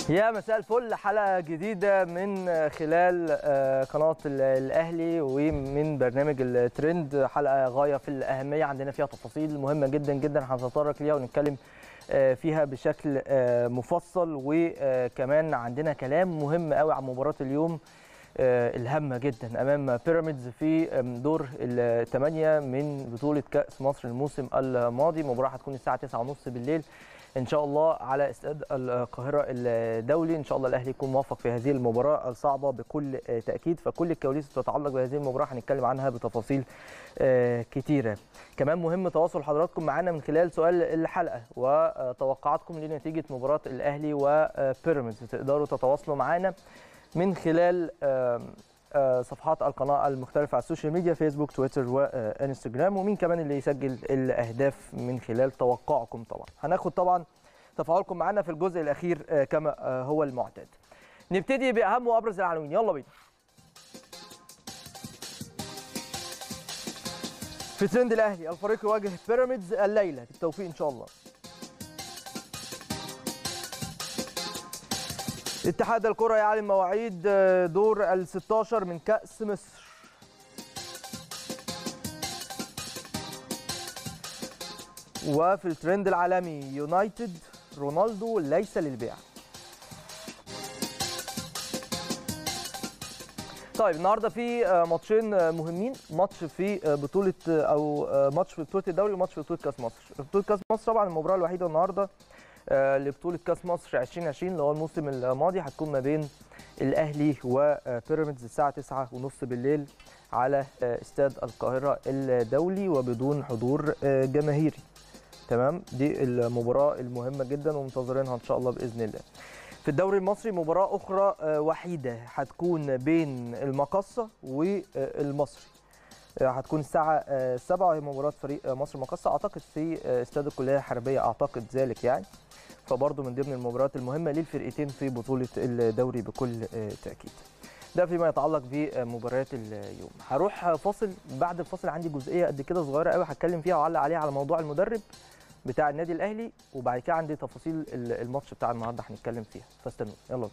يا مساء الفل حلقة جديدة من خلال آه، قناة ال- الأهلي ومن برنامج الترند حلقة غاية في الأهمية عندنا فيها تفاصيل مهمة جدا جدا هنتطرق ليها ونتكلم آه، فيها بشكل آه، مفصل وكمان عندنا كلام مهم قوي عن مباراة اليوم آه، الهامة جدا أمام بيراميدز في آم، دور الثمانية من بطولة كأس مصر الموسم الماضي مباراة هتكون الساعة 9:30 بالليل ان شاء الله على استاد القاهره الدولي ان شاء الله الاهلي يكون موفق في هذه المباراه الصعبه بكل تاكيد فكل الكواليس تتعلق بهذه المباراه هنتكلم عنها بتفاصيل آه، كتيره كمان مهم تواصل حضراتكم معنا من خلال سؤال الحلقه وتوقعاتكم لنتيجه مباراه الاهلي وبيراميدز تقدروا تتواصلوا معنا من خلال آم، آه، صفحات القناه المختلفه على السوشيال ميديا فيسبوك تويتر وانستجرام ومين كمان اللي يسجل الاهداف من خلال توقعكم طبعا هناخد طبعا تفاعلكم معنا في الجزء الاخير آه، كما آه، هو المعتاد نبتدي باهم وابرز العناوين يلا بينا في ترند الاهلي الفريق يواجه بيراميدز الليله بالتوفيق ان شاء الله اتحاد الكرة يعلن مواعيد آه، دور ال 16 من كأس مصر وفي الترند العالمي يونايتد رونالدو ليس للبيع طيب النهارده في آه، ماتشين آه، مهمين ماتش في آه، بطوله آه، او آه، ماتش في بطوله الدوري وماتش في بطوله كاس مصر بطوله كاس مصر طبعا المباراه الوحيده النهارده آه، لبطوله كاس مصر 2020 اللي هو الموسم الماضي هتكون ما بين الاهلي وبيراميدز الساعه 9:30 بالليل على آه، استاد القاهره الدولي وبدون حضور آه، جماهيري تمام دي المباراه المهمه جدا ومنتظرينها ان شاء الله باذن الله في الدوري المصري مباراه اخرى آه، وحيده هتكون بين المقصه والمصري آه، هتكون الساعة آه، 7 وهي مباراة فريق آه، مصر مقصة أعتقد في آه، استاد الكلية الحربية أعتقد ذلك يعني فبرضه من ضمن المباريات المهمة للفرقتين في بطولة الدوري بكل آه، تأكيد ده فيما يتعلق بمباريات اليوم هروح فاصل بعد الفاصل عندي جزئية قد كده صغيرة قوي هتكلم فيها وأعلق عليها على موضوع المدرب بتاع النادي الأهلي وبعد كده عندي تفاصيل ال- الماتش بتاع النهارده هنتكلم فيها فاستنوا يلا بينا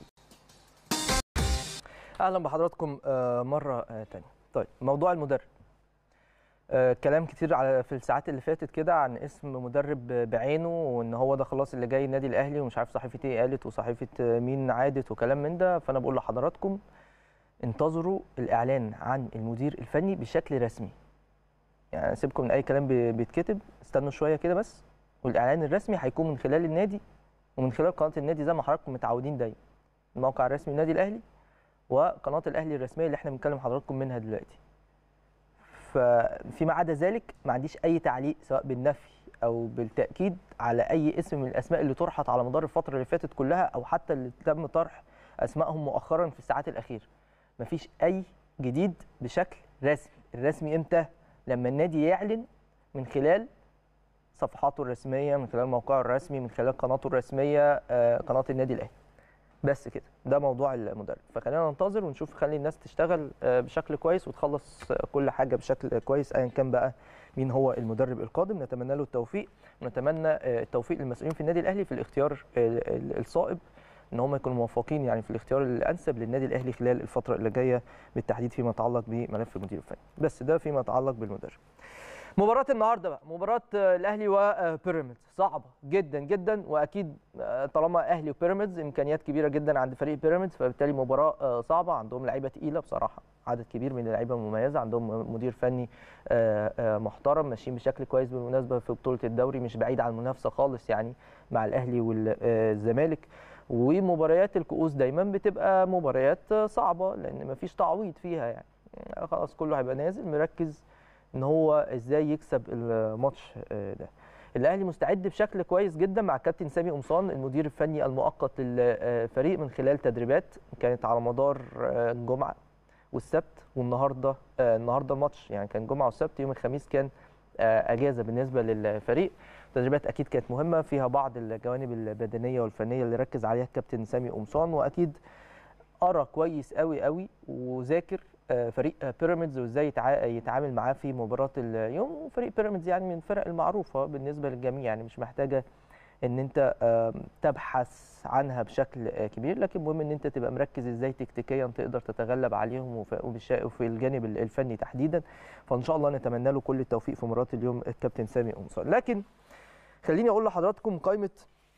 اهلا بحضراتكم آه، مره آه، تانية طيب موضوع المدرب آه، كلام كتير على في الساعات اللي فاتت كده عن اسم مدرب بعينه وان هو ده خلاص اللي جاي النادي الاهلي ومش عارف صحيفه ايه قالت وصحيفه آه، مين عادت وكلام من ده فانا بقول لحضراتكم انتظروا الاعلان عن المدير الفني بشكل رسمي يعني سيبكم من اي كلام بي- بيتكتب استنوا شويه كده بس والاعلان الرسمي هيكون من خلال النادي ومن خلال قناه النادي زي ما حضراتكم متعودين دايما الموقع الرسمي النادي الاهلي وقناه الاهلي الرسميه اللي احنا بنتكلم حضراتكم منها دلوقتي فيما عدا ذلك ما عنديش اي تعليق سواء بالنفي او بالتاكيد على اي اسم من الاسماء اللي طرحت على مدار الفتره اللي فاتت كلها او حتى اللي تم طرح اسمائهم مؤخرا في الساعات الاخيره مفيش اي جديد بشكل رسمي الرسمي امتى لما النادي يعلن من خلال صفحاته الرسميه من خلال موقعه الرسمي من خلال قناته الرسميه آه، قناه النادي الاهلي بس كده ده موضوع المدرب فخلينا ننتظر ونشوف خلي الناس تشتغل آه، بشكل كويس وتخلص آه، كل حاجه بشكل كويس ايا كان بقى مين هو المدرب القادم نتمنى له التوفيق ونتمنى آه، التوفيق للمسؤولين في النادي الاهلي في الاختيار ال- ال- الصائب ان هم يكونوا موفقين يعني في الاختيار الانسب للنادي الاهلي خلال الفتره اللي جايه بالتحديد فيما يتعلق بملف المدير الفني بس ده فيما يتعلق بالمدرب مباراة النهارده بقى مباراة آه، الاهلي وبيراميدز صعبة جدا جدا واكيد آه، طالما اهلي وبيراميدز امكانيات كبيرة جدا عند فريق بيراميدز فبالتالي مباراة آه، صعبة عندهم لعيبة تقيلة بصراحة عدد كبير من اللعيبة المميزة عندهم مدير فني آه، آه، محترم ماشيين بشكل كويس بالمناسبة في بطولة الدوري مش بعيد عن المنافسة خالص يعني مع الاهلي والزمالك ومباريات الكؤوس دايما بتبقى مباريات آه، صعبة لان مفيش تعويض فيها يعني آه، خلاص كله هيبقى نازل مركز ان هو ازاي يكسب الماتش آه، ده الاهلي مستعد بشكل كويس جدا مع كابتن سامي قمصان المدير الفني المؤقت للفريق من خلال تدريبات كانت على مدار آه، الجمعه والسبت والنهارده آه، النهارده الماتش يعني كان جمعه والسبت يوم الخميس كان آه، اجازه بالنسبه للفريق تدريبات اكيد كانت مهمه فيها بعض الجوانب البدنيه والفنيه اللي ركز عليها الكابتن سامي قمصان واكيد قرا كويس قوي قوي وذاكر آه، فريق آه، بيراميدز وازاي يتع- يتعامل معاه في مباراه اليوم وفريق بيراميدز يعني من الفرق المعروفه بالنسبه للجميع يعني مش محتاجه ان انت آم، تبحث عنها بشكل آه، كبير لكن المهم ان انت تبقى مركز ازاي تكتيكيا تقدر تتغلب عليهم وف- وبالش- وفي الجانب ال- الفني تحديدا فان شاء الله نتمنى له كل التوفيق في مباراه اليوم الكابتن سامي قمصان لكن خليني اقول لحضراتكم قائمه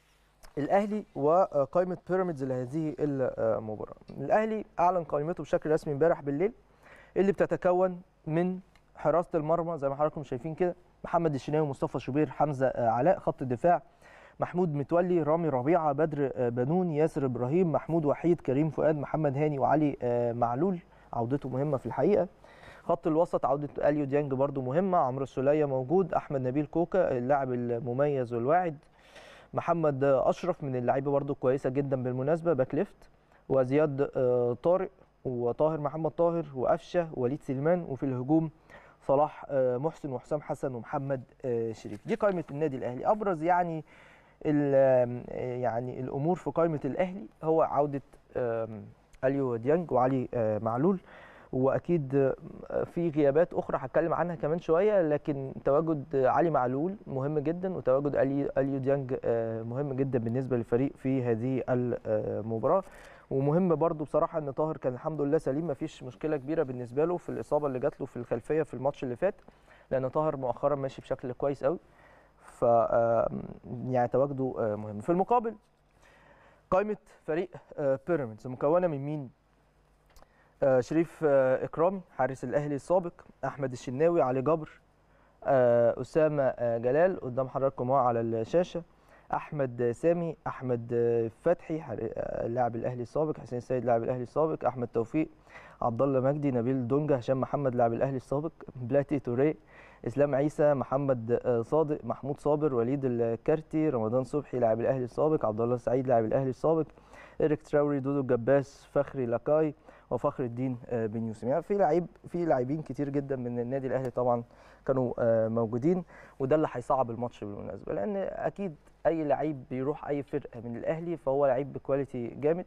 الاهلي وقائمه بيراميدز لهذه المباراه الاهلي اعلن قائمته بشكل رسمي امبارح بالليل اللي بتتكون من حراسه المرمى زي ما حضراتكم شايفين كده محمد الشناوي مصطفى شوبير حمزه آه، علاء خط الدفاع محمود متولي رامي ربيعه بدر آه، بنون ياسر ابراهيم محمود وحيد كريم فؤاد محمد هاني وعلي آه، معلول عودته مهمه في الحقيقه خط الوسط عوده اليو ديانج برضو مهمه عمرو السوليه موجود احمد نبيل كوكا اللاعب المميز والواعد محمد آه، اشرف من اللعيبه برضو كويسه جدا بالمناسبه باك ليفت وزياد آه، طارق وطاهر محمد طاهر وقفشه ووليد سليمان وفي الهجوم صلاح آه، محسن وحسام حسن ومحمد آه، شريف دي قائمه النادي الاهلي ابرز يعني ال- آم، آه، يعني الامور في قائمه الاهلي هو عوده آم، اليو ديانج وعلي آه، معلول واكيد آه، في غيابات اخرى هتكلم عنها كمان شويه لكن تواجد علي معلول مهم جدا وتواجد اليو اليو ديانج آه، مهم جدا بالنسبه للفريق في هذه المباراه ومهم برضو بصراحه ان طاهر كان الحمد لله سليم ما فيش مشكله كبيره بالنسبه له في الاصابه اللي جات له في الخلفيه في الماتش اللي فات لان طاهر مؤخرا ماشي بشكل كويس قوي ف آه، يعني تواجده آه، مهم في المقابل قائمه فريق آه، بيراميدز مكونه من مين آه، شريف آه، اكرامي حارس الاهلي السابق احمد الشناوي علي جبر آه، اسامه آه، جلال قدام حضراتكم اهو على الشاشه احمد سامي احمد آه، فتحي حر- آه، لاعب الاهلي السابق حسين السيد لاعب الاهلي السابق احمد توفيق عبد الله مجدي نبيل دونجا هشام محمد لاعب الاهلي السابق بلاتي توريه اسلام عيسى محمد آه، صادق محمود صابر وليد الكارتي رمضان صبحي لاعب الاهلي السابق عبد الله السعيد لاعب الاهلي السابق إيريك تراوري دودو جباس فخري لاكاي وفخر الدين آه، بن يوسف يعني في لعيب في لاعبين كتير جدا من النادي الاهلي طبعا كانوا آه، موجودين وده اللي هيصعب الماتش بالمناسبه لان اكيد اي لعيب بيروح اي فرقه من الاهلي فهو لعيب بكواليتي جامد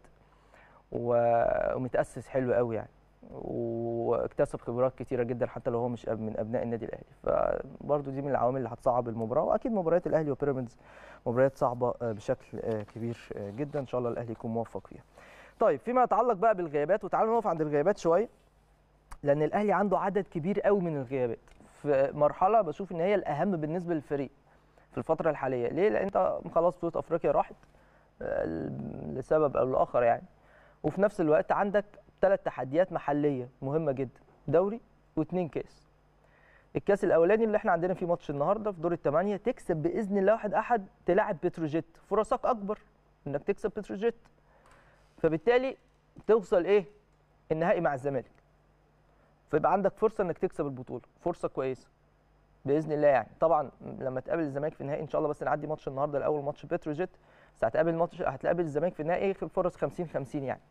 و- ومتاسس حلو قوي يعني واكتسب خبرات كتيره جدا حتى لو هو مش أب- من ابناء النادي الاهلي فبرضه دي من العوامل اللي هتصعب المباراه واكيد مباريات الاهلي وبيراميدز مباريات صعبه آه، بشكل آه، كبير آه، جدا ان شاء الله الاهلي يكون موفق فيها طيب فيما يتعلق بقى بالغيابات وتعالوا نقف عند الغيابات شويه لان الاهلي عنده عدد كبير قوي من الغيابات في مرحله بشوف ان هي الاهم بالنسبه للفريق في الفتره الحاليه ليه لان انت خلاص بطوله افريقيا راحت آه، لسبب او لاخر يعني وفي نفس الوقت عندك ثلاث تحديات محليه مهمه جدا دوري واثنين كاس الكاس الاولاني اللي احنا عندنا فيه ماتش النهارده في دور الثمانيه تكسب باذن الله واحد احد تلاعب بتروجيت فرصك اكبر انك تكسب بتروجيت فبالتالي توصل ايه النهائي مع الزمالك فيبقى عندك فرصه انك تكسب البطوله فرصه كويسه باذن الله يعني طبعا لما تقابل الزمالك في النهائي ان شاء الله بس نعدي ماتش النهارده الاول ماتش بتروجيت بس هتقابل ماتش هتقابل الزمالك في النهائي فرص 50 50 يعني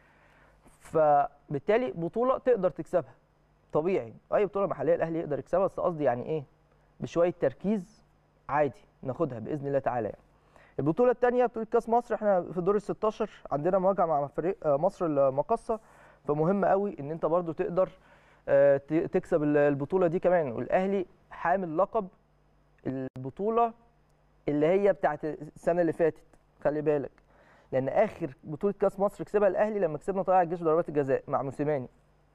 فبالتالي بطوله تقدر تكسبها طبيعي اي بطوله محليه الاهلي يقدر يكسبها بس قصدي يعني ايه بشويه تركيز عادي ناخدها باذن الله تعالى يعني البطوله الثانيه بطوله كاس مصر احنا في دور ال 16 عندنا مواجهه مع فريق آه، مصر المقصه فمهم قوي ان انت برضو تقدر آه، ت- تكسب ال- البطوله دي كمان والاهلي حامل لقب البطوله اللي هي بتاعت السنه اللي فاتت خلي بالك لان اخر بطوله كاس مصر كسبها الاهلي لما كسبنا طلائع الجيش ضربات الجزاء مع موسيماني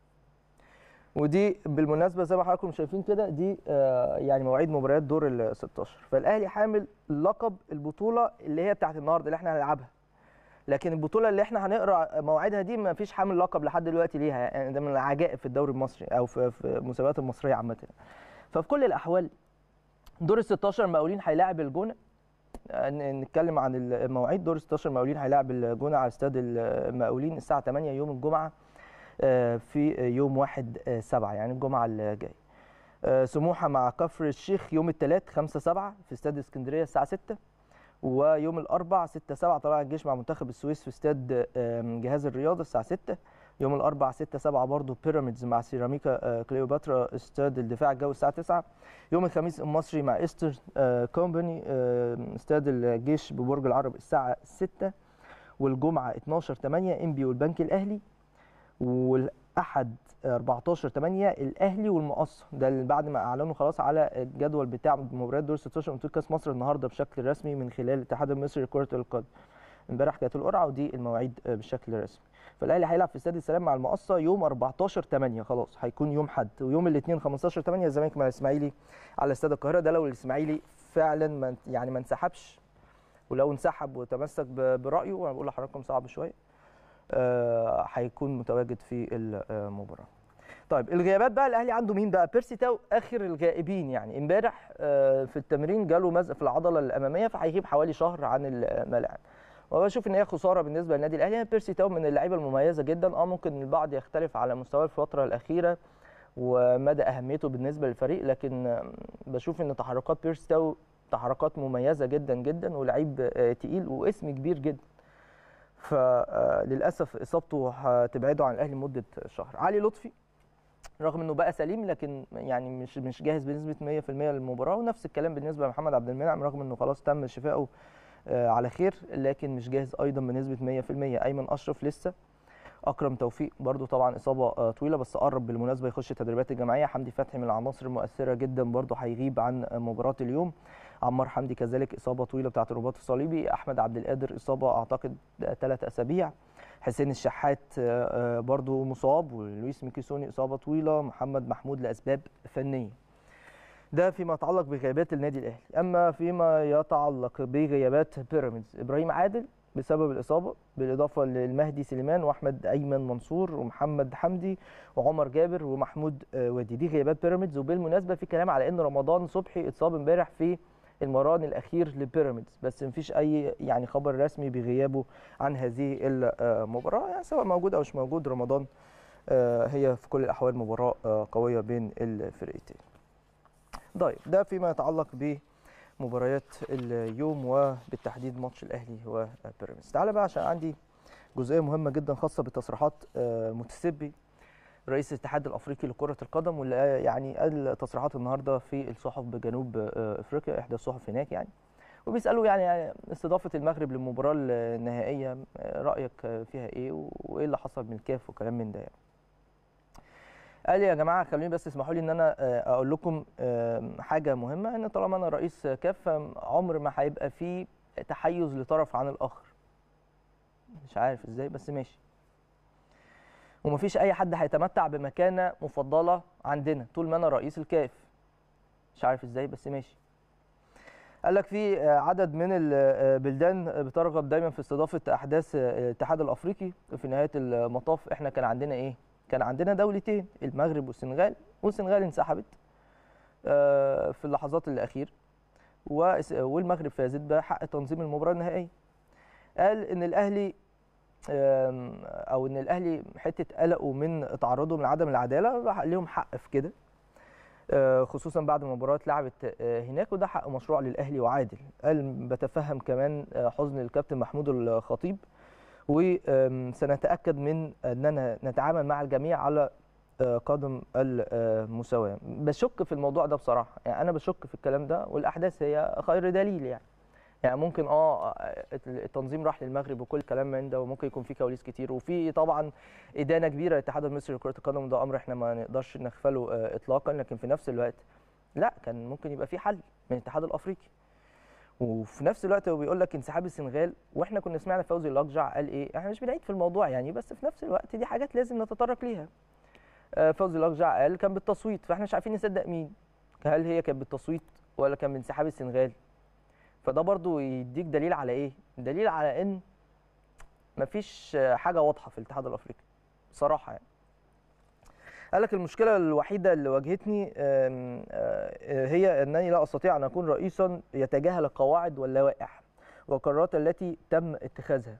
ودي بالمناسبه زي ما حضراتكم شايفين كده دي آه، يعني مواعيد مباريات دور ال 16 فالاهلي حامل لقب البطوله اللي هي بتاعت النهارده اللي احنا هنلعبها لكن البطوله اللي احنا هنقرا مواعيدها دي ما فيش حامل لقب لحد دلوقتي ليها يعني ده من العجائب في الدوري المصري او في في المسابقات المصريه عامه ففي كل الاحوال دور ال 16 المقاولين هيلاعب الجونه آه، ن- نتكلم عن المواعيد دور 16 المقاولين هيلاعب الجونه على استاد المقاولين الساعه 8 يوم الجمعه آه، في يوم 1 7 يعني الجمعه الجايه آه، سموحه مع كفر الشيخ يوم الثلاث 5 7 في استاد اسكندريه الساعه 6 ويوم الاربع 6 7 طلائع الجيش مع منتخب السويس في استاد آم، جهاز الرياضه الساعه 6 يوم الاربع 6 7 برضه بيراميدز مع سيراميكا آه، كليوباترا استاد الدفاع الجوي الساعه 9 يوم الخميس المصري مع ايستر آه، كومباني آه، استاد الجيش ببرج العرب الساعه 6 والجمعه 12 8 انبي والبنك الاهلي احد 14 8 الاهلي والمقصه ده اللي بعد ما اعلنوا خلاص على الجدول بتاع مباريات دور 16 من كاس مصر النهارده بشكل رسمي من خلال الاتحاد المصري لكره القدم امبارح كانت القرعه ودي المواعيد بالشكل الرسمي فالاهلي هيلعب في استاد السلام مع المقصه يوم 14 8 خلاص هيكون يوم حد ويوم الاثنين 15 8 الزمالك مع الاسماعيلي على استاد القاهره ده لو الاسماعيلي فعلا ما يعني ما انسحبش ولو انسحب وتمسك برايه وانا بقول لحضراتكم صعب شويه هيكون متواجد في المباراه. طيب الغيابات بقى الاهلي عنده مين بقى؟ بيرسي تاو اخر الغائبين يعني امبارح في التمرين جاله مزق في العضله الاماميه فهيغيب حوالي شهر عن الملاعب. وبشوف ان هي خساره بالنسبه للنادي الاهلي يعني بيرسي تاو من اللعيبه المميزه جدا اه ممكن البعض يختلف على مستواه الفتره الاخيره ومدى اهميته بالنسبه للفريق لكن بشوف ان تحركات بيرسي تاو تحركات مميزه جدا جدا ولعيب تقيل واسم كبير جدا فللاسف اصابته هتبعده عن الاهلي لمده شهر علي لطفي رغم انه بقى سليم لكن يعني مش مش جاهز بنسبه 100% للمباراه ونفس الكلام بالنسبه لمحمد عبد المنعم رغم انه خلاص تم شفائه على خير لكن مش جاهز ايضا بنسبه 100% ايمن اشرف لسه اكرم توفيق برضو طبعا اصابه طويله بس قرب بالمناسبه يخش التدريبات الجماعيه حمدي فتحي من العناصر المؤثره جدا برضو هيغيب عن مباراه اليوم عمار حمدي كذلك اصابه طويله بتاعه الرباط الصليبي احمد عبد القادر اصابه اعتقد ثلاث اسابيع حسين الشحات برضو مصاب ولويس ميكيسوني اصابه طويله محمد محمود لاسباب فنيه ده فيما يتعلق بغيابات النادي الاهلي اما فيما يتعلق بغيابات بيراميدز ابراهيم عادل بسبب الاصابه بالاضافه للمهدي سليمان واحمد ايمن منصور ومحمد حمدي وعمر جابر ومحمود وادي دي غيابات بيراميدز وبالمناسبه في كلام على ان رمضان صبحي اتصاب امبارح في المران الاخير لبيراميدز بس مفيش اي يعني خبر رسمي بغيابه عن هذه المباراه يعني سواء موجود او مش موجود رمضان هي في كل الاحوال مباراه قويه بين الفرقتين طيب ده فيما يتعلق بمباريات اليوم وبالتحديد ماتش الاهلي وبيراميدز تعالى بقى عشان عندي جزئيه مهمه جدا خاصه بتصريحات متسبي رئيس الاتحاد الافريقي لكره القدم واللي يعني قال تصريحات النهارده في الصحف بجنوب افريقيا احدى الصحف هناك يعني وبيسالوا يعني استضافه المغرب للمباراه النهائيه رايك فيها ايه وايه اللي حصل من الكاف وكلام من ده يعني. قال يا جماعه خلوني بس اسمحوا لي ان انا اقول لكم حاجه مهمه ان طالما انا رئيس كاف عمر ما هيبقى في تحيز لطرف عن الاخر مش عارف ازاي بس ماشي ومفيش اي حد هيتمتع بمكانه مفضله عندنا طول ما انا رئيس الكاف مش عارف ازاي بس ماشي قال لك في عدد من البلدان بترغب دايما في استضافه احداث الاتحاد الافريقي في نهايه المطاف احنا كان عندنا ايه كان عندنا دولتين المغرب والسنغال والسنغال انسحبت في اللحظات الاخيره والمغرب فازت بحق تنظيم المباراه النهائيه قال ان الاهلي او ان الاهلي حته قلقه من تعرضه من عدم العداله ليهم حق في كده خصوصا بعد ما المباراه اتلعبت هناك وده حق مشروع للاهلي وعادل قال بتفهم كمان حزن الكابتن محمود الخطيب وسنتاكد من اننا نتعامل مع الجميع على قدم المساواه بشك في الموضوع ده بصراحه يعني انا بشك في الكلام ده والاحداث هي خير دليل يعني يعني ممكن اه التنظيم راح للمغرب وكل كلام من ده وممكن يكون في كواليس كتير وفي طبعا ادانه كبيره للاتحاد المصري لكره القدم وده امر احنا ما نقدرش نغفله اطلاقا لكن في نفس الوقت لا كان ممكن يبقى في حل من الاتحاد الافريقي وفي نفس الوقت هو بيقول لك انسحاب السنغال واحنا كنا سمعنا فوزي الاقجع قال ايه احنا مش بنعيد في الموضوع يعني بس في نفس الوقت دي حاجات لازم نتطرق ليها فوزي الاقجع قال كان بالتصويت فاحنا مش عارفين نصدق مين هل هي كانت بالتصويت ولا كان بانسحاب السنغال فده برضو يديك دليل على ايه دليل على ان مفيش حاجه واضحه في الاتحاد الافريقي بصراحه يعني قال لك المشكله الوحيده اللي واجهتني هي انني لا استطيع ان اكون رئيسا يتجاهل القواعد واللوائح والقرارات التي تم اتخاذها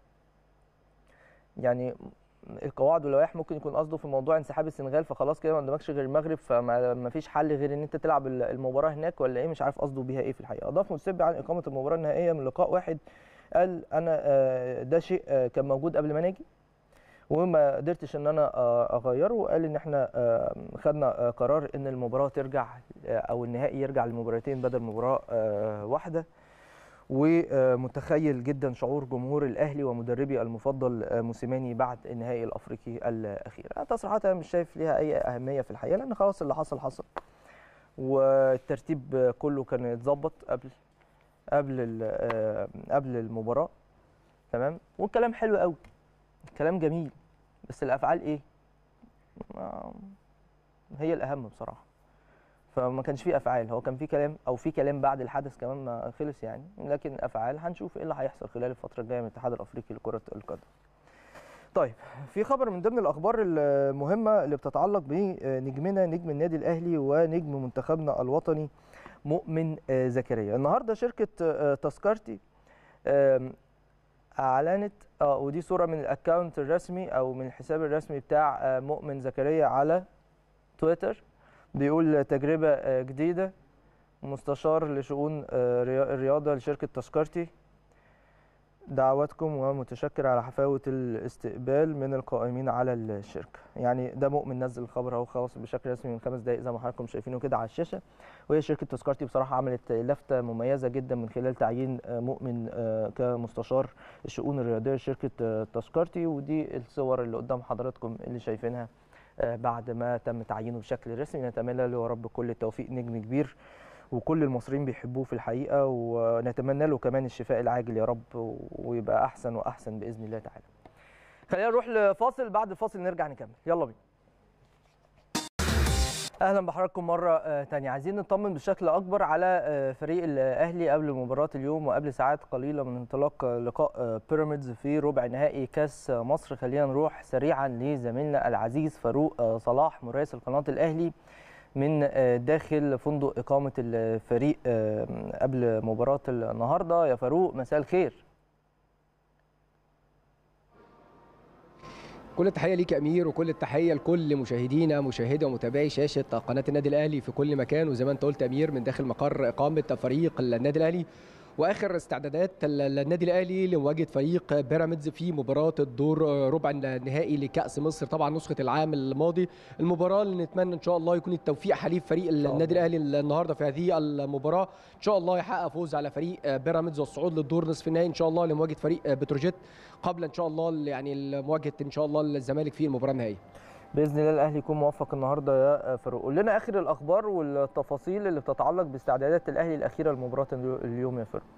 يعني القواعد واللوائح ممكن يكون قصده في موضوع انسحاب السنغال فخلاص كده ما قدامكش غير المغرب فما فيش حل غير ان انت تلعب المباراه هناك ولا ايه مش عارف قصده بيها ايه في الحقيقه اضاف متسبي عن اقامه المباراه النهائيه من لقاء واحد قال انا ده شيء كان موجود قبل ما ناجي وما قدرتش ان انا اغيره وقال ان احنا خدنا قرار ان المباراه ترجع او النهائي يرجع لمباراتين بدل مباراه واحده ومتخيل جدا شعور جمهور الاهلي ومدربي المفضل آه، موسيماني بعد النهائي الافريقي الاخير تصريحات انا مش شايف ليها اي اهميه في الحقيقه لان خلاص اللي حصل حصل والترتيب كله كان يتظبط قبل قبل ال- آه، قبل المباراه تمام والكلام حلو قوي الكلام جميل بس الافعال ايه ما- هي الاهم بصراحه فما كانش فيه افعال هو كان في كلام او في كلام بعد الحدث كمان ما خلص يعني لكن افعال هنشوف ايه اللي هيحصل خلال الفتره الجايه من الاتحاد الافريقي لكره القدم طيب في خبر من ضمن الاخبار المهمه اللي بتتعلق بنجمنا نجم النادي الاهلي ونجم منتخبنا الوطني مؤمن آه، زكريا النهارده شركه آه، تذكرتي آم، اعلنت اه ودي صوره من الاكونت الرسمي او من الحساب الرسمي بتاع آه، مؤمن زكريا على تويتر بيقول تجربه آه، جديده مستشار لشؤون آه، ريا- الرياضه لشركه تذكرتي دعواتكم ومتشكر على حفاوة الاستقبال من القائمين على الشركة يعني ده مؤمن نزل الخبر اهو خلاص بشكل رسمي من خمس دقائق زي ما حضراتكم شايفينه كده على الشاشة وهي شركة تذكرتي بصراحة عملت لفتة مميزة جدا من خلال تعيين آه، مؤمن آه، كمستشار الشؤون الرياضية لشركة آه، تذكرتي ودي الصور اللي قدام حضراتكم اللي شايفينها آه، بعد ما تم تعيينه بشكل رسمي نتمنى له يا رب كل التوفيق نجم كبير وكل المصريين بيحبوه في الحقيقه ونتمنى له كمان الشفاء العاجل يا رب ويبقى احسن واحسن باذن الله تعالى. خلينا نروح لفاصل بعد الفاصل نرجع نكمل يلا بينا. اهلا بحضراتكم مره آه، تانية عايزين نطمن بشكل اكبر على آه، فريق الاهلي قبل مباراه اليوم وقبل ساعات قليله من انطلاق آه، لقاء آه، بيراميدز في ربع نهائي كاس مصر خلينا نروح سريعا لزميلنا العزيز فاروق آه، صلاح مراسل قناه الاهلي من آه، داخل فندق اقامه الفريق آه، قبل مباراه النهارده يا فاروق مساء الخير كل التحيه ليك يا امير وكل التحيه لكل مشاهدينا مشاهدي ومتابعي شاشه قناه النادي الاهلي في كل مكان وزي ما انت قلت يا امير من داخل مقر اقامه فريق النادي الاهلي واخر استعدادات ال- النادي الاهلي لمواجهه فريق بيراميدز في مباراه الدور ربع النهائي لكاس مصر طبعا نسخه العام الماضي المباراه اللي نتمنى ان شاء الله يكون التوفيق حليف فريق الله. النادي الاهلي النهارده في هذه المباراه ان شاء الله يحقق فوز على فريق بيراميدز والصعود للدور نصف النهائي ان شاء الله لمواجهه فريق بتروجيت قبل ان شاء الله يعني مواجهه ان شاء الله الزمالك في المباراه النهائيه باذن الله الاهلي يكون موفق النهارده يا فاروق قول لنا اخر الاخبار والتفاصيل اللي بتتعلق باستعدادات الاهلي الاخيره لمباراه اليوم يا فاروق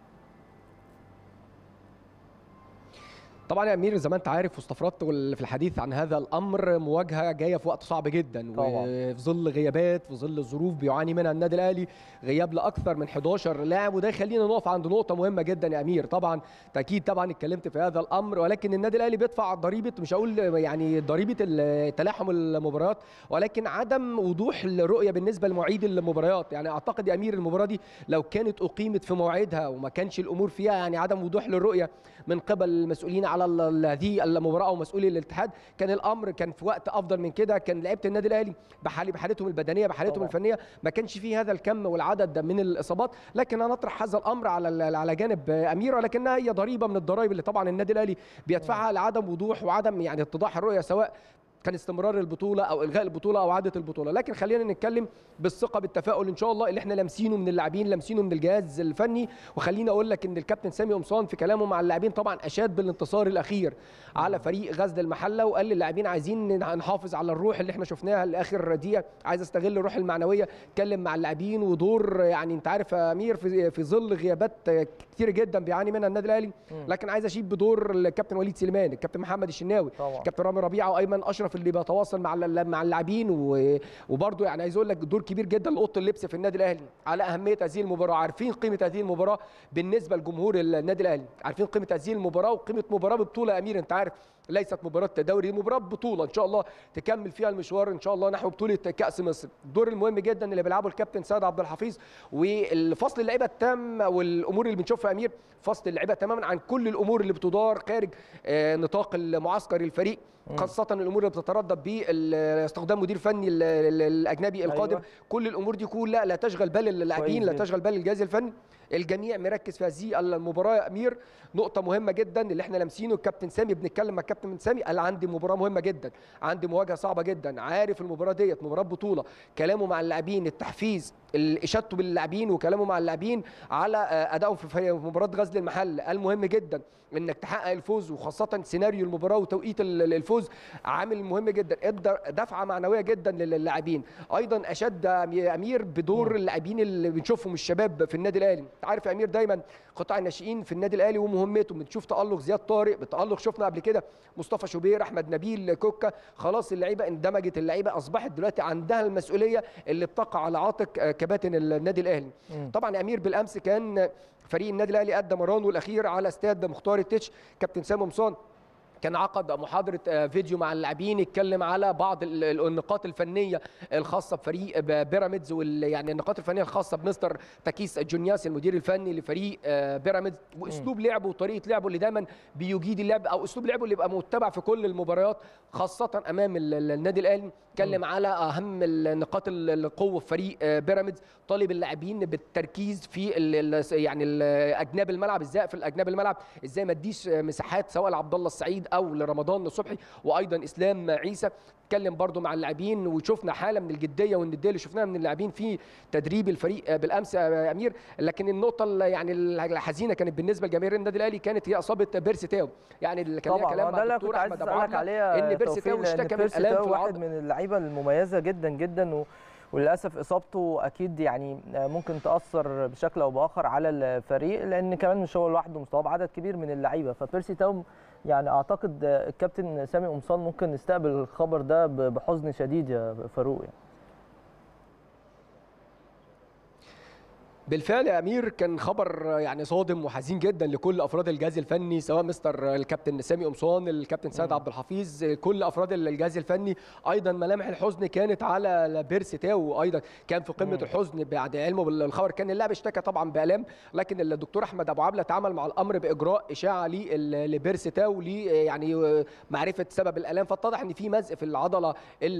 طبعا يا امير زي ما انت عارف واستفردت وال- في الحديث عن هذا الامر مواجهه جايه في وقت صعب جدا طبعاً. وفي ظل غيابات في ظل ظروف بيعاني منها النادي الاهلي غياب لاكثر من 11 لاعب وده يخلينا نقف عند نقطه مهمه جدا يا امير طبعا تاكيد طبعا اتكلمت في هذا الامر ولكن النادي الاهلي بيدفع ضريبه مش هقول يعني ضريبه ال- تلاحم المباريات ولكن عدم وضوح الرؤيه بالنسبه لمواعيد المباريات يعني اعتقد يا امير المباراه دي لو كانت اقيمت في موعدها وما كانش الامور فيها يعني عدم وضوح للرؤيه من قبل المسؤولين على ال- ال- هذه المباراه او مسؤولي الاتحاد كان الامر كان في وقت افضل من كده كان لعيبه النادي الاهلي بحال بحالتهم البدنيه بحالتهم طبعاً. الفنيه ما كانش فيه هذا الكم والعدد من الاصابات لكن انا اطرح هذا الامر على ال- على جانب امير ولكنها هي ضريبه من الضرائب اللي طبعا النادي الاهلي بيدفعها لعدم وضوح وعدم يعني اتضاح الرؤيه سواء كان استمرار البطوله او الغاء البطوله او عاده البطوله لكن خلينا نتكلم بالثقه بالتفاؤل ان شاء الله اللي احنا لامسينه من اللاعبين لامسينه من الجهاز الفني وخليني اقول لك ان الكابتن سامي قمصان في كلامه مع اللاعبين طبعا اشاد بالانتصار الاخير على فريق غزل المحله وقال للاعبين عايزين نحافظ على الروح اللي احنا شفناها لاخر دقيقه عايز استغل الروح المعنويه اتكلم مع اللاعبين ودور يعني انت عارف يا امير في في ظل غيابات كتير جدا بيعاني منها النادي الاهلي لكن عايز اشيد بدور الكابتن وليد سليمان الكابتن محمد الشناوي طبعا كابتن رامي ربيعه وايمن اشرف اللي بيتواصل مع الل- مع اللاعبين و- وبرضه يعني عايز اقول لك دور كبير جدا لاوضه اللبس في النادي الاهلي على اهميه هذه المباراه عارفين قيمه هذه المباراه بالنسبه لجمهور النادي الاهلي عارفين قيمه هذه المباراه وقيمه مباراه ببطوله يا امير انت عارف ليست مباراه دوري مباراه بطوله ان شاء الله تكمل فيها المشوار ان شاء الله نحو بطوله كاس مصر الدور المهم جدا اللي بيلعبه الكابتن سيد عبد الحفيظ والفصل اللعيبه التام والامور اللي بنشوفها يا امير فصل اللعيبه تماما عن كل الامور اللي بتدار خارج آه، نطاق المعسكر الفريق خاصة الأمور اللي بتتردد باستخدام مدير فني ال- ال- الأجنبي القادم أيوة. كل الأمور دي كلها لا تشغل بال اللاعبين كويس لا جدا. تشغل بال الجهاز الفني الجميع مركز في هذه المباراه يا امير نقطه مهمه جدا اللي احنا لامسينه الكابتن سامي بنتكلم مع الكابتن سامي قال عندي مباراه مهمه جدا عندي مواجهه صعبه جدا عارف المباراه ديت مباراه بطوله كلامه مع اللاعبين التحفيز اشادته باللاعبين وكلامه مع اللاعبين على ادائهم في مباراه غزل المحل قال مهم جدا انك تحقق الفوز وخاصه سيناريو المباراه وتوقيت الفوز عامل مهم جدا ادى دفعه معنويه جدا للاعبين ايضا اشد امير بدور اللاعبين اللي بنشوفهم الشباب في النادي الاهلي انت عارف يا امير دايما قطاع الناشئين في النادي الاهلي ومهمته بنشوف تالق زياد طارق بتالق شفنا قبل كده مصطفى شوبير احمد نبيل كوكا خلاص اللعيبه اندمجت اللعيبه اصبحت دلوقتي عندها المسؤوليه اللي بتقع على عاتق كباتن النادي الاهلي طبعا يا امير بالامس كان فريق النادي الاهلي قدم مرانه الاخير على استاد مختار التتش كابتن سامي مصان كان عقد محاضره فيديو مع اللاعبين يتكلم على بعض النقاط الفنيه الخاصه بفريق بيراميدز يعني النقاط الفنيه الخاصه بمستر تاكيس جونياس المدير الفني لفريق بيراميدز واسلوب لعبه وطريقه لعبه اللي دايما بيجيد اللعب او اسلوب لعبه اللي يبقى متبع في كل المباريات خاصه امام النادي الاهلي اتكلم على اهم نقاط القوه في فريق بيراميدز طالب اللاعبين بالتركيز في ال يعني اجناب الملعب ازاي في الاجناب الملعب ازاي ما اديش مساحات سواء لعبد الله السعيد او لرمضان صبحي وايضا اسلام عيسى اتكلم برضو مع اللاعبين وشفنا حاله من الجديه والنديه اللي شفناها من اللاعبين في تدريب الفريق بالامس يا امير لكن النقطه يعني الحزينه كانت بالنسبه لجماهير النادي الاهلي كانت هي اصابه بيرسي تاو يعني اللي كان ليها كلام مع الدكتور احمد ابو عبله ان بيرسي تاو اشتكى من الالام في واحد من اللعيبه المميزه جدا جدا و... وللاسف اصابته اكيد يعني ممكن تاثر بشكل او باخر على الفريق لان كمان مش هو لوحده مستواه عدد كبير من اللعيبه فبيرسي تاو يعني اعتقد الكابتن سامي قمصان ممكن نستقبل الخبر ده بحزن شديد يا فاروق يعني. بالفعل يا امير كان خبر يعني صادم وحزين جدا لكل افراد الجهاز الفني سواء مستر الكابتن سامي قمصان الكابتن سيد عبد الحفيظ كل افراد الجهاز الفني ايضا ملامح الحزن كانت على بيرسي تاو ايضا كان في قمه الحزن بعد علمه بالخبر كان اللاعب اشتكى طبعا بالام لكن الدكتور احمد ابو عبله تعامل مع الامر باجراء اشاعه لبيرسي تاو لي يعني معرفه سبب الالام فاتضح ان في مزق في العضله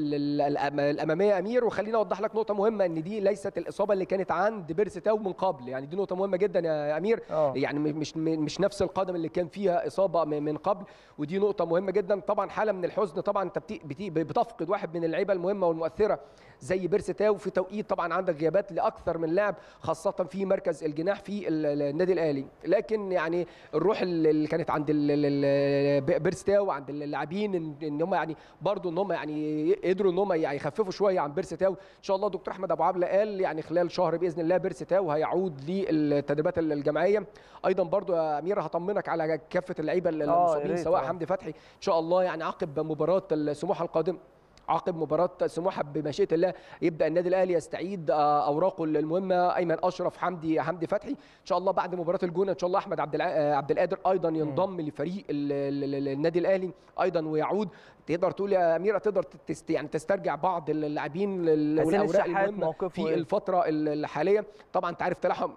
الاماميه امير وخليني اوضح لك نقطه مهمه ان دي ليست الاصابه اللي كانت عند بيرسي تاو من قبل يعني دي نقطه مهمه جدا يا امير أوه. يعني مش مش نفس القدم اللي كان فيها اصابه من قبل ودي نقطه مهمه جدا طبعا حاله من الحزن طبعا انت بتفقد واحد من اللعيبه المهمه والمؤثره زي بيرسي تاو في توقيت طبعا عندك غيابات لاكثر من لاعب خاصه في مركز الجناح في النادي الاهلي لكن يعني الروح اللي كانت عند بيرسي تاو عند اللاعبين ان هم يعني برضو ان هم يعني قدروا ان هم يعني يخففوا شويه عن بيرسي تاو ان شاء الله دكتور احمد ابو عبله قال يعني خلال شهر باذن الله بيرسي تاو هيعود للتدريبات الجماعيه ايضا برضو يا امير هطمنك على كافه اللعيبه المصابين سواء حمدي فتحي ان شاء الله يعني عقب مباراه السموحه القادمه عقب مباراه سموحه بمشيئه الله يبدا النادي الاهلي يستعيد اوراقه المهمه ايمن اشرف حمدي حمدي فتحي ان شاء الله بعد مباراه الجونه ان شاء الله احمد عبد عبد القادر ايضا ينضم لفريق النادي الاهلي ايضا ويعود تقدر تقول يا اميره تقدر تست يعني تسترجع بعض اللاعبين والاوراق المهمه في الفتره الحاليه طبعا انت عارف تلاحم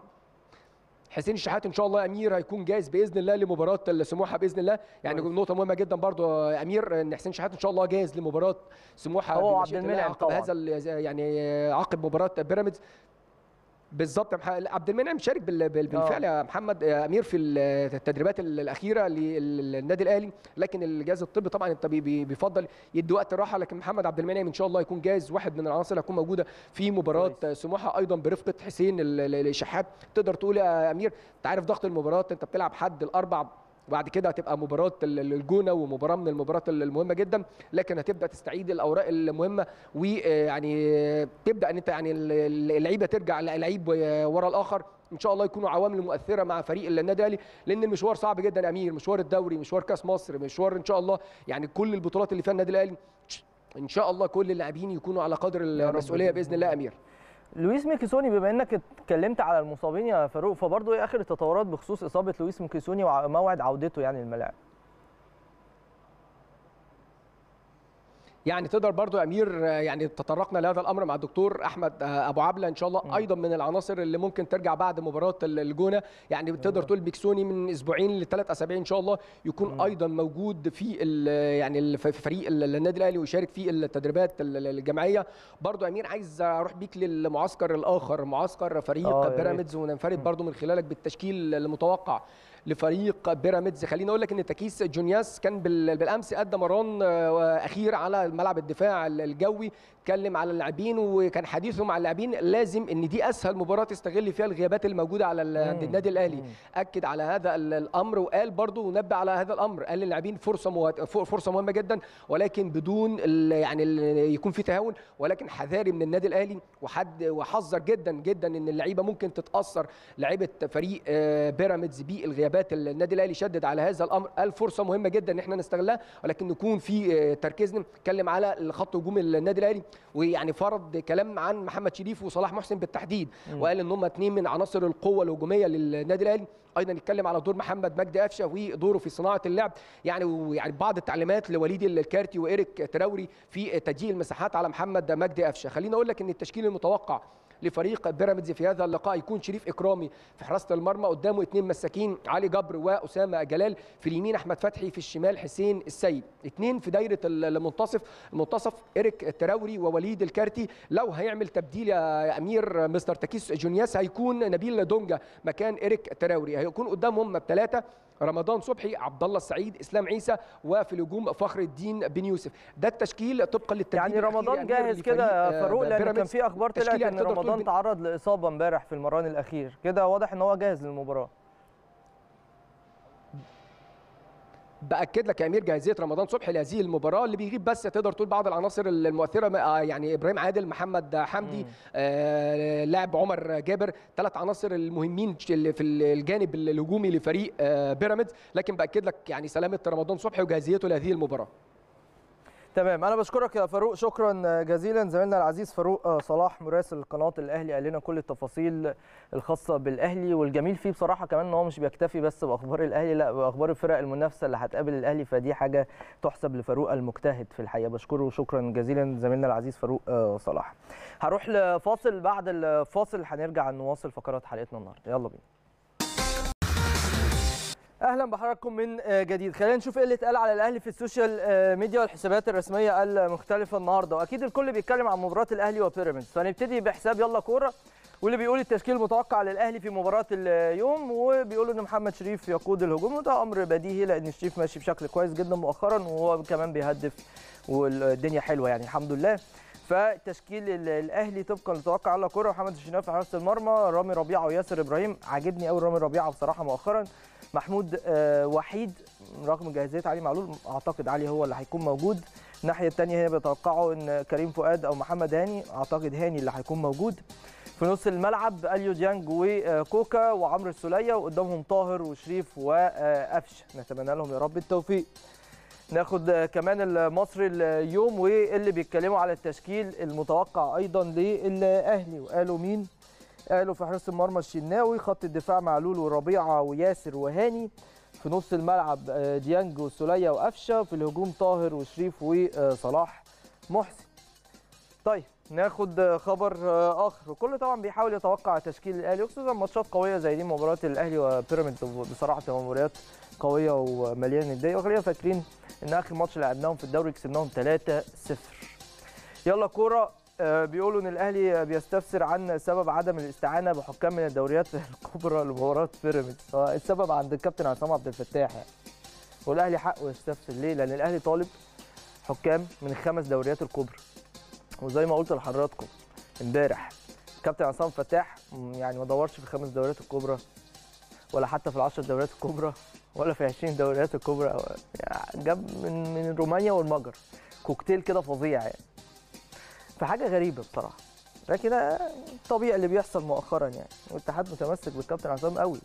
حسين الشحات ان شاء الله يا امير هيكون جاهز باذن الله لمباراه سموحه باذن الله يعني كويس. نقطه مهمه جدا برضو يا امير ان حسين الشحات ان شاء الله جاهز لمباراه سموحه هو بمشيئة عبد الله المنعم عقب طبعاً. هذا ال- يعني عقب مباراه بيراميدز بالظبط يا مح- عبد المنعم شارك بال- بال- بالفعل يا محمد يا امير في التدريبات الاخيره للنادي الاهلي لكن الجهاز الطبي طبعا انت بي- بي- بيفضل يدي وقت راحه لكن محمد عبد المنعم ان شاء الله يكون جاهز واحد من العناصر اللي هتكون موجوده في مباراه كويس. سموحه ايضا برفقه حسين ال- ال- الشحات تقدر تقول يا امير انت عارف ضغط المباراه انت بتلعب حد الاربع وبعد كده هتبقى مباراه ال- ال- الجونه ومباراه من المباريات المهمه جدا لكن هتبدا تستعيد الاوراق المهمه ويعني تبدا ان انت يعني ال- ال- اللعيبه ترجع لعيب ورا الاخر ان شاء الله يكونوا عوامل مؤثره مع فريق النادي الاهلي لان المشوار صعب جدا يا امير مشوار الدوري مشوار كاس مصر مشوار ان شاء الله يعني كل البطولات اللي فيها النادي الاهلي ان شاء الله كل اللاعبين يكونوا على قدر رب المسؤوليه بإذن باذن الله يا امير لويس ميكيسوني بما انك اتكلمت على المصابين يا فاروق فبرضه ايه اخر التطورات بخصوص اصابه لويس ميكيسوني وموعد عودته يعني الملاعب يعني تقدر برضو يا امير آه، يعني تطرقنا لهذا الامر مع الدكتور احمد آه، ابو عبله ان شاء الله مم. ايضا من العناصر اللي ممكن ترجع بعد مباراه ال- الجونه يعني تقدر تقول بيكسوني من اسبوعين لثلاث اسابيع ان شاء الله يكون مم. ايضا موجود في ال- يعني ال- في فريق ال- النادي الاهلي ويشارك في التدريبات ال- ال- الجماعيه برضو يا امير عايز اروح بيك للمعسكر الاخر معسكر فريق آه، يا ريت. بيراميدز وننفرد مم. برضو من خلالك بالتشكيل المتوقع لفريق بيراميدز خليني اقول لك ان تكيس جونياس كان بال- بالامس ادى مران آه، اخير على ملعب الدفاع الجوي اتكلم على اللاعبين وكان حديثه مع اللاعبين لازم ان دي اسهل مباراه تستغل فيها الغيابات الموجوده على ال- عند مم. النادي الاهلي مم. اكد على هذا ال- الامر وقال برضه ونبه على هذا الامر قال للاعبين فرصه مو... فرصه مهمه جدا ولكن بدون ال... يعني ال... يكون في تهاون ولكن حذاري من النادي الاهلي وحد وحذر جدا جدا ان اللعيبه ممكن تتاثر لعيبه فريق آه، بيراميدز بالغيابات النادي الاهلي شدد على هذا الامر قال فرصه مهمه جدا ان احنا نستغلها ولكن نكون في آه، تركيزنا اتكلم على خط هجوم النادي الاهلي ويعني فرض كلام عن محمد شريف وصلاح محسن بالتحديد مم. وقال ان هم اثنين من عناصر القوه الهجوميه للنادي الاهلي ايضا نتكلم على دور محمد مجدي قفشه ودوره في صناعه اللعب يعني ويعني بعض التعليمات لوليد الكارتي وايريك تراوري في تضييق المساحات على محمد مجدي قفشه خليني اقول لك ان التشكيل المتوقع لفريق بيراميدز في هذا اللقاء يكون شريف اكرامي في حراسه المرمى قدامه اثنين مساكين علي جبر واسامه جلال في اليمين احمد فتحي في الشمال حسين السيد اثنين في دايره المنتصف المنتصف ايريك تراوري ووليد الكارتي لو هيعمل تبديل يا امير مستر تاكيس جونياس هيكون نبيل دونجا مكان ايريك تراوري هيكون قدامهم بثلاثه رمضان صبحي عبد الله السعيد اسلام عيسى وفي الهجوم فخر الدين بن يوسف ده التشكيل طبقا للترتيب يعني الأخير رمضان يا أمير جاهز لفريق، كده آه، يا فاروق لان كان بيراميدز. في اخبار طلعت تشكيل ان يعني تقدر تقول رمضان بن- تعرض لاصابه امبارح في المران الاخير كده واضح ان هو جاهز للمباراه باكد لك يا امير جاهزيه رمضان صبحي لهذه المباراه اللي بيغيب بس تقدر تقول بعض العناصر المؤثره آه، يعني ابراهيم عادل محمد حمدي مم. آه لاعب عمر جابر ثلاث عناصر المهمين اللي في الجانب الهجومي لفريق آه بيراميدز لكن باكد لك يعني سلامه رمضان صبحي وجاهزيته لهذه المباراه تمام انا بشكرك يا فاروق شكرا جزيلا زميلنا العزيز فاروق صلاح مراسل قناه الاهلي قال لنا كل التفاصيل الخاصه بالاهلي والجميل فيه بصراحه كمان ان هو مش بيكتفي بس باخبار الاهلي لا باخبار الفرق المنافسه اللي هتقابل الاهلي فدي حاجه تحسب لفاروق المجتهد في الحقيقه بشكره شكرا جزيلا زميلنا العزيز فاروق آه، صلاح هروح لفاصل بعد الفاصل هنرجع نواصل فقرات حلقتنا النهارده يلا بينا اهلا بحضراتكم من آه، جديد خلينا نشوف ايه اللي اتقال على الاهلي في السوشيال آه، ميديا والحسابات الرسميه المختلفه النهارده واكيد الكل بيتكلم عن مباراه الاهلي وبيراميدز فنبتدي بحساب يلا كوره واللي بيقول التشكيل المتوقع للاهلي في مباراه اليوم وبيقولوا ان محمد شريف يقود الهجوم وده امر بديهي لان شريف ماشي بشكل كويس جدا مؤخرا وهو كمان بيهدف والدنيا حلوه يعني الحمد لله فتشكيل ال- الاهلي طبقا لتوقع على كوره محمد الشناوي في حراسه المرمى رامي ربيعه وياسر ابراهيم عاجبني قوي رامي ربيعه بصراحه مؤخرا محمود آه، وحيد رغم جاهزيه علي معلول اعتقد علي هو اللي هيكون موجود الناحيه الثانيه هنا بيتوقعوا ان كريم فؤاد او محمد هاني اعتقد هاني اللي هيكون موجود في نص الملعب اليو ديانج وكوكا وعمرو السوليه وقدامهم طاهر وشريف وقفش نتمنى لهم يا رب التوفيق ناخد كمان المصري اليوم واللي بيتكلموا على التشكيل المتوقع ايضا للاهلي وقالوا مين قالوا في حراسه المرمى الشناوي خط الدفاع معلول وربيعه وياسر وهاني في نص الملعب آه، ديانج وسوليه وقفشه في الهجوم طاهر وشريف وصلاح محسن طيب ناخد خبر آه، اخر وكل طبعا بيحاول يتوقع تشكيل الاهلي وخصوصا ماتشات قويه زي دي مباراه الاهلي وبيراميدز بصراحه بتبقى مباريات قويه ومليانه نديه وخلينا فاكرين ان اخر ماتش لعبناهم في الدوري كسبناهم 3-0 يلا كوره آه، بيقولوا ان الاهلي بيستفسر عن سبب عدم الاستعانه بحكام من الدوريات الكبرى لمباراه بيراميدز هو السبب عند الكابتن عصام عبد الفتاح يعني والاهلي حقه يستفسر ليه لان الاهلي طالب حكام من الخمس دوريات الكبرى وزي ما قلت لحضراتكم امبارح كابتن عصام فتاح م، يعني ما دورش في الخمس دوريات الكبرى ولا حتى في العشر دوريات الكبرى ولا في 20 دوريات الكبرى يعني جاب من من رومانيا والمجر كوكتيل كده فظيع يعني فحاجه غريبه بصراحه لكن ده طبيعي اللي بيحصل مؤخرا يعني والاتحاد متمسك بالكابتن عصام قوي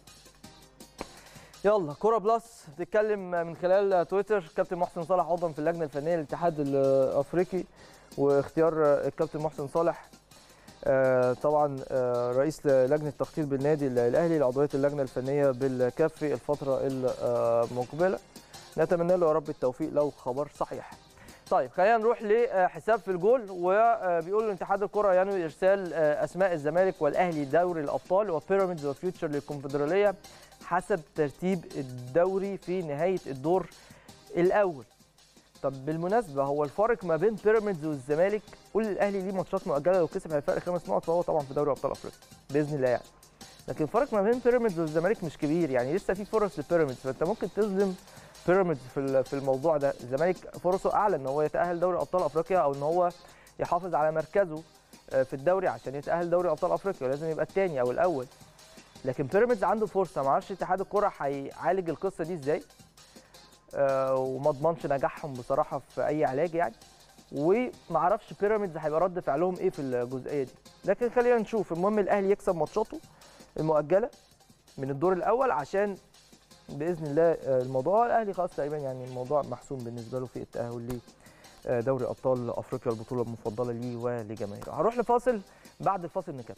يلا كوره بلس بتتكلم من خلال تويتر كابتن محسن صالح عضوا في اللجنه الفنيه للاتحاد الافريقي واختيار الكابتن محسن صالح آه، طبعا آه، رئيس لجنه تخطيط بالنادي الاهلي لعضويه اللجنه الفنيه بالكاف في الفتره المقبله نتمنى له يا رب التوفيق لو خبر صحيح طيب خلينا نروح لحساب في الجول وبيقول اتحاد الكره ينوي ارسال اسماء الزمالك والاهلي دوري الابطال وبيراميدز وفيوتشر للكونفدراليه حسب ترتيب الدوري في نهايه الدور الاول طب بالمناسبه هو الفارق ما بين بيراميدز والزمالك قول الاهلي ليه ماتشات مؤجله لو كسب هيفرق خمس نقط فهو طبعا في دوري ابطال افريقيا باذن الله يعني لكن الفرق ما بين بيراميدز والزمالك مش كبير يعني لسه في فرص لبيراميدز فانت ممكن تظلم بيراميدز في في الموضوع ده الزمالك فرصه اعلى ان هو يتاهل دوري ابطال افريقيا او ان هو يحافظ على مركزه في الدوري عشان يتاهل دوري ابطال افريقيا لازم يبقى الثاني او الاول لكن بيراميدز عنده فرصه ما اعرفش اتحاد الكره هيعالج القصه دي ازاي أه وما اضمنش نجاحهم بصراحه في اي علاج يعني وما اعرفش بيراميدز هيبقى رد فعلهم ايه في الجزئيه دي لكن خلينا نشوف المهم الاهلي يكسب ماتشاته المؤجله من الدور الاول عشان باذن الله الموضوع الاهلي خلاص تقريبا يعني الموضوع محسوم بالنسبه له في التاهل لدوري ابطال افريقيا البطوله المفضله ليه ولجماهيره هروح لفاصل بعد الفاصل نكمل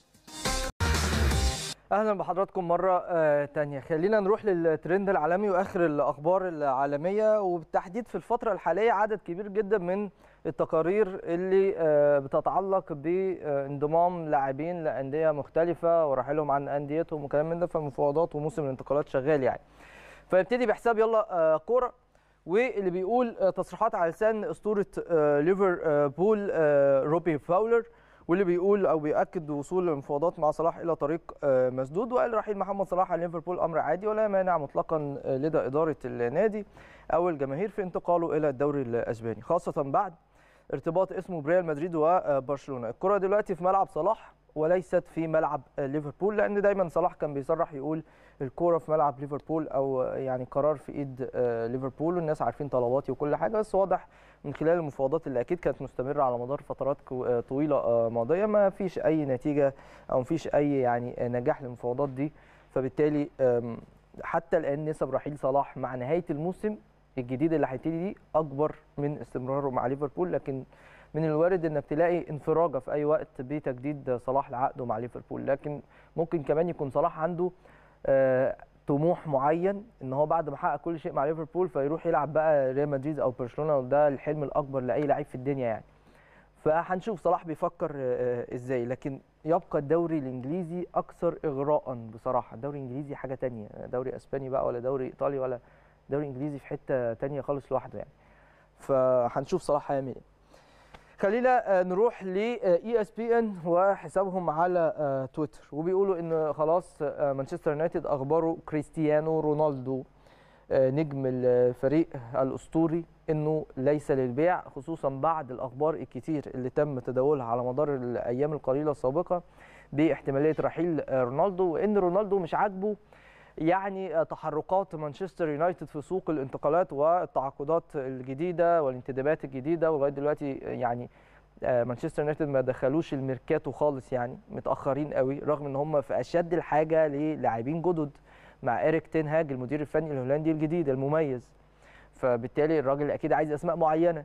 اهلا بحضراتكم مره تانية خلينا نروح للترند العالمي واخر الاخبار العالميه وبالتحديد في الفتره الحاليه عدد كبير جدا من التقارير اللي بتتعلق بانضمام لاعبين لانديه مختلفه ورحيلهم عن انديتهم وكلام من ده فالمفاوضات وموسم الانتقالات شغال يعني فنبتدي بحساب يلا كوره واللي بيقول تصريحات على لسان اسطوره ليفربول روبي فاولر واللي بيقول او بياكد وصول المفاوضات مع صلاح الى طريق مسدود وقال رحيل محمد صلاح عن ليفربول امر عادي ولا مانع مطلقا لدى اداره النادي او الجماهير في انتقاله الى الدوري الاسباني خاصه بعد ارتباط اسمه بريال مدريد وبرشلونه الكره دلوقتي في ملعب صلاح وليست في ملعب ليفربول لان دايما صلاح كان بيصرح يقول الكوره في ملعب ليفربول او يعني قرار في ايد ليفربول والناس عارفين طلباتي وكل حاجه بس واضح من خلال المفاوضات اللي اكيد كانت مستمره على مدار فترات طويله ماضيه ما فيش اي نتيجه او ما فيش اي يعني نجاح للمفاوضات دي فبالتالي حتى الان نسب رحيل صلاح مع نهايه الموسم الجديد اللي هيبتدي دي اكبر من استمراره مع ليفربول لكن من الوارد انك تلاقي انفراجه في اي وقت بتجديد صلاح لعقده مع ليفربول لكن ممكن كمان يكون صلاح عنده آه طموح معين ان هو بعد ما حقق كل شيء مع ليفربول فيروح يلعب بقى ريال مدريد او برشلونه وده الحلم الاكبر لاي لعيب في الدنيا يعني فهنشوف صلاح بيفكر آه ازاي لكن يبقى الدوري الانجليزي اكثر اغراء بصراحه الدوري الانجليزي حاجه تانية دوري اسباني بقى ولا دوري ايطالي ولا دوري انجليزي في حته تانية خالص لوحده يعني فهنشوف صلاح هيعمل ايه خلينا نروح ل اي اس بي ان وحسابهم على تويتر وبيقولوا ان خلاص مانشستر يونايتد اخبروا كريستيانو رونالدو نجم الفريق الاسطوري انه ليس للبيع خصوصا بعد الاخبار الكتير اللي تم تداولها على مدار الايام القليله السابقه باحتماليه رحيل رونالدو وان رونالدو مش عاجبه يعني تحركات مانشستر يونايتد في سوق الانتقالات والتعاقدات الجديده والانتدابات الجديده ولغايه دلوقتي يعني مانشستر يونايتد ما دخلوش الميركاتو خالص يعني متاخرين قوي رغم ان هم في اشد الحاجه للاعبين جدد مع ايريك تين هاج المدير الفني الهولندي الجديد المميز فبالتالي الراجل اكيد عايز اسماء معينه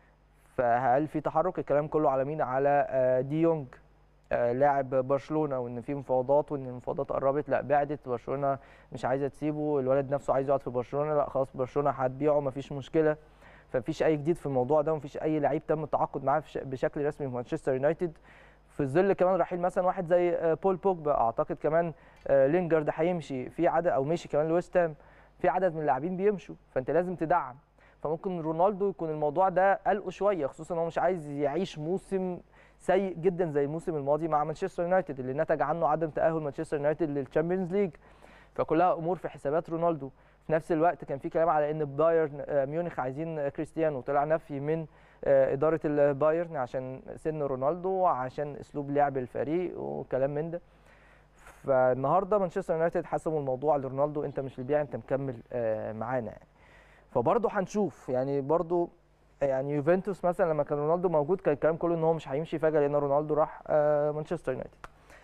فهل في تحرك الكلام كله على مين على دي يونج لاعب برشلونه وان في مفاوضات وان المفاوضات قربت لا بعدت برشلونه مش عايزه تسيبه الولد نفسه عايز يقعد في برشلونه لا خلاص برشلونه هتبيعه مفيش مشكله فمفيش اي جديد في الموضوع ده ومفيش اي لعيب تم التعاقد معاه بشكل رسمي في مانشستر يونايتد في ظل كمان رحيل مثلا واحد زي بول بوجبا اعتقد كمان لينجارد هيمشي في عدد او مشي كمان لويست هام في عدد من اللاعبين بيمشوا فانت لازم تدعم فممكن رونالدو يكون الموضوع ده قلقه شويه خصوصا هو مش عايز يعيش موسم سيء جدا زي الموسم الماضي مع مانشستر يونايتد اللي نتج عنه عدم تاهل مانشستر يونايتد للتشامبيونز ليج فكلها امور في حسابات رونالدو في نفس الوقت كان في كلام على ان بايرن ميونخ عايزين كريستيانو طلع نفي من اداره البايرن عشان سن رونالدو وعشان اسلوب لعب الفريق وكلام من ده فالنهارده مانشستر يونايتد حسموا الموضوع لرونالدو انت مش للبيع انت مكمل معانا يعني فبرضه هنشوف يعني برضه يعني يوفنتوس مثلا لما كان رونالدو موجود كان الكلام كله ان هو مش هيمشي فجاه لان رونالدو راح مانشستر يونايتد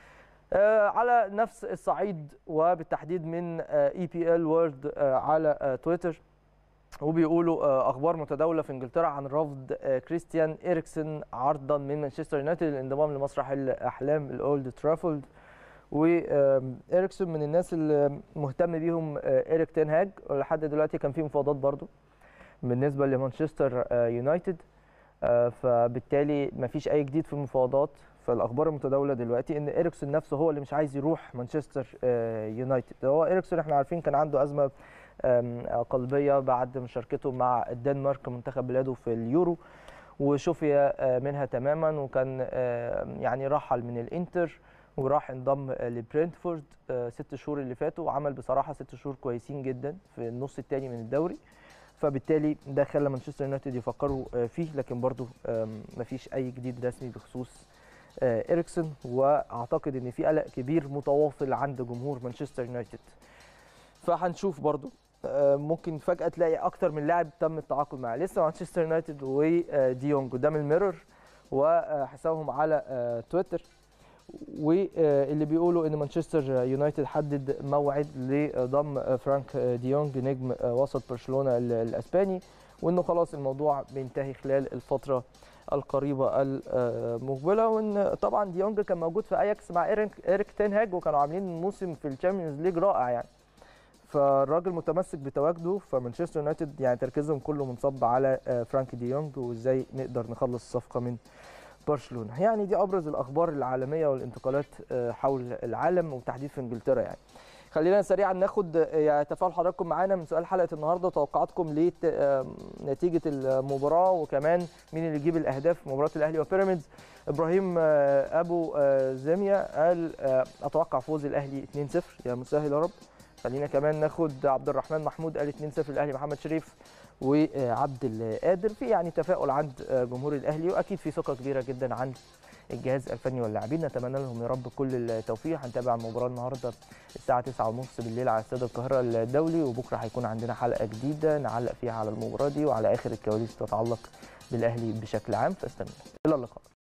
على نفس الصعيد وبالتحديد من اي بي ال وورلد على تويتر وبيقولوا اخبار متداوله في انجلترا عن رفض كريستيان اريكسن عرضا من مانشستر يونايتد للانضمام لمسرح الاحلام الاولد ترافولد واريكسون من الناس اللي مهتم بيهم ايريك تين هاج لحد دلوقتي كان في مفاوضات برضو بالنسبه لمانشستر آه، يونايتد آه، فبالتالي ما فيش اي جديد في المفاوضات فالاخبار المتداوله دلوقتي ان اريكسون نفسه هو اللي مش عايز يروح مانشستر آه، يونايتد هو اريكسون احنا عارفين كان عنده ازمه آم، قلبيه بعد مشاركته مع الدنمارك منتخب بلاده في اليورو وشفي آه، منها تماما وكان آه، يعني رحل من الانتر وراح انضم آه، لبرنتفورد آه، ست شهور اللي فاتوا وعمل بصراحه ست شهور كويسين جدا في النص الثاني من الدوري فبالتالي ده خلى مانشستر يونايتد يفكروا آه، فيه لكن برضو آم، مفيش اي جديد رسمي بخصوص آه، اريكسون واعتقد ان في قلق كبير متواصل عند جمهور مانشستر يونايتد فهنشوف برضو آه، ممكن فجاه تلاقي اكتر من لاعب تم التعاقد معاه لسه مانشستر يونايتد وديونج قدام الميرور وحسابهم على آه، تويتر واللي بيقولوا ان مانشستر يونايتد حدد موعد لضم فرانك ديونج نجم وسط برشلونه ال- الاسباني وانه خلاص الموضوع بينتهي خلال الفتره القريبه المقبله وان طبعا ديونج كان موجود في اياكس مع ايريك ايريك تنهاج وكانوا عاملين موسم في الشامبيونز ليج رائع يعني فالراجل متمسك بتواجده فمانشستر يونايتد يعني تركيزهم كله منصب على آه، فرانك ديونج وازاي نقدر نخلص الصفقه من برشلونه يعني دي ابرز الاخبار العالميه والانتقالات آه، حول العالم وتحديد في انجلترا يعني خلينا سريعا ناخد آه، يعني تفاعل حضراتكم معانا من سؤال حلقه النهارده توقعاتكم لنتيجه المباراه وكمان مين اللي يجيب الاهداف في مباراه الاهلي وبيراميدز ابراهيم آه، ابو آه، زاميا قال آه، اتوقع فوز الاهلي 2-0 يا مسهل يا رب خلينا كمان ناخد عبد الرحمن محمود قال 2-0 الاهلي محمد شريف وعبد القادر في يعني تفاؤل عند جمهور الاهلي واكيد في ثقه كبيره جدا عند الجهاز الفني واللاعبين نتمنى لهم يا رب كل التوفيق هنتابع المباراه النهارده الساعه 9:30 بالليل على استاد القاهره الدولي وبكره هيكون عندنا حلقه جديده نعلق فيها على المباراه دي وعلى اخر الكواليس تتعلق بالاهلي بشكل عام فاستنوا الى اللقاء